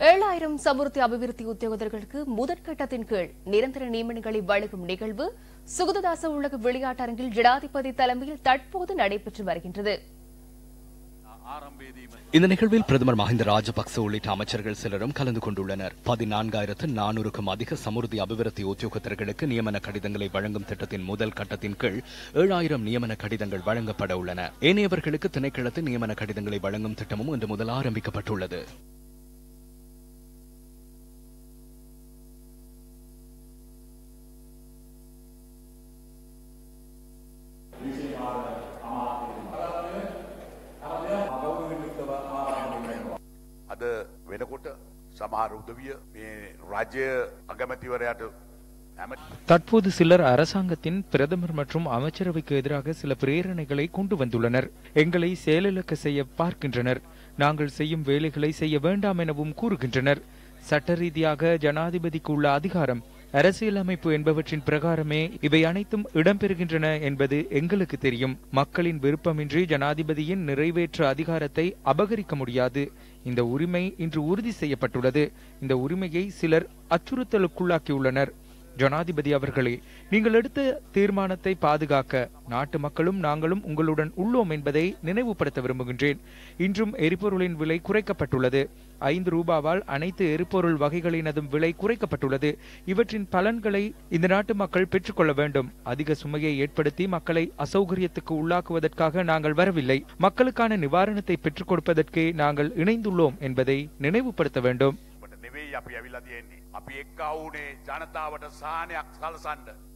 ஏழாயிரம் சமுர்த்தி அபிவிருத்தி உத்தியோகத்தர்களுக்கு முதற்கட்டத்தின் கீழ் நிரந்தர நியமனங்களை வழங்கும் நிகழ்வு சுகததாச உலக விளையாட்டரங்கில் ஜனாதிபதி தலைமையில் தற்போது நடைபெற்று வருகின்றது இந்த நிகழ்வில் பிரதமர் மஹிந்த ராஜபக்ச உள்ளிட்ட அமைச்சர்கள் சிலரும் கலந்து கொண்டுள்ளனர் பதினான்காயிரத்து நானூறுக்கும் அதிக சமுர்த்தி அபிவிருத்தி உத்தியோகத்தர்களுக்கு நியமன கடிதங்களை வழங்கும் திட்டத்தின் முதல் கட்டத்தின் கீழ் ஏழாயிரம் நியமன கடிதங்கள் வழங்கப்பட உள்ளன ஏனையவர்களுக்கு திணைக்களத்தின் நியமன கடிதங்களை வழங்கும் திட்டமும் இன்று முதல் ஆரம்பிக்கப்பட்டுள்ளது අද වෙනකොට සමහර උදවිය මේ රජය අගමැතිවරයාට ඇමති தற்போது சிலர் அரசாங்கத்தின் பிரதமர் மற்றும் அமைச்சரவைக்கு எதிராக சில பிரேரணைகளை கொண்டு வந்துள்ளனர் எங்களை செயலிழக்க செய்ய பார்க்கின்றனர் நாங்கள் செய்யும் வேலைகளை செய்ய வேண்டாம் எனவும் கூறுகின்றனர் சட்ட ரீதியாக ஜனாதிபதிக்கு உள்ள அதிகாரம் அரசியலமைப்பு என்பவற்றின் பிரகாரமே இவை அனைத்தும் இடம்பெறுகின்றன என்பது எங்களுக்கு தெரியும் மக்களின் விருப்பமின்றி ஜனாதிபதியின் நிறைவேற்ற அதிகாரத்தை அபகரிக்க முடியாது இந்த உரிமை இன்று உறுதி செய்யப்பட்டுள்ளது இந்த உரிமையை சிலர் அச்சுறுத்தலுக்குள்ளாக்கியுள்ளனர் ஜனாதிபதி அவர்களே நீங்கள் எடுத்த தீர்மானத்தை பாதுகாக்க நாட்டு மக்களும் நாங்களும் உங்களுடன் உள்ளோம் என்பதை நினைவுபடுத்த விரும்புகின்றேன் இன்றும் எரிபொருளின் விலை குறைக்கப்பட்டுள்ளது ஐந்து ரூபாவால் அனைத்து எரிபொருள் வகைகளினதும் விலை குறைக்கப்பட்டுள்ளது இவற்றின் பலன்களை இந்த நாட்டு மக்கள் பெற்றுக்கொள்ள வேண்டும் அதிக சுமையை ஏற்படுத்தி மக்களை அசௌகரியத்துக்கு உள்ளாக்குவதற்காக நாங்கள் வரவில்லை மக்களுக்கான நிவாரணத்தை பெற்றுக் கொடுப்பதற்கே நாங்கள் இணைந்துள்ளோம் என்பதை நினைவுபடுத்த வேண்டும் ට නෙවෙයි අපි ඇවිල්ලා තියෙන්නේ. අපි එක්කවුනේ ජනතාවට සානයක් සලසන්ඩ.